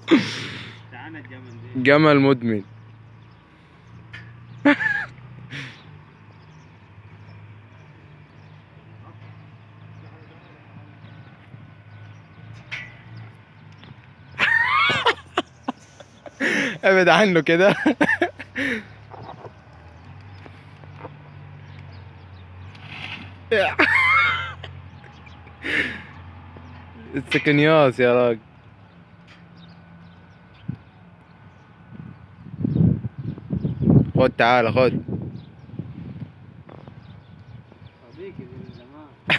تعال الجمل دي جمل مدمن ابعد عنه كده السكنياس يا راجل خد تعالى خد صديقي من زمان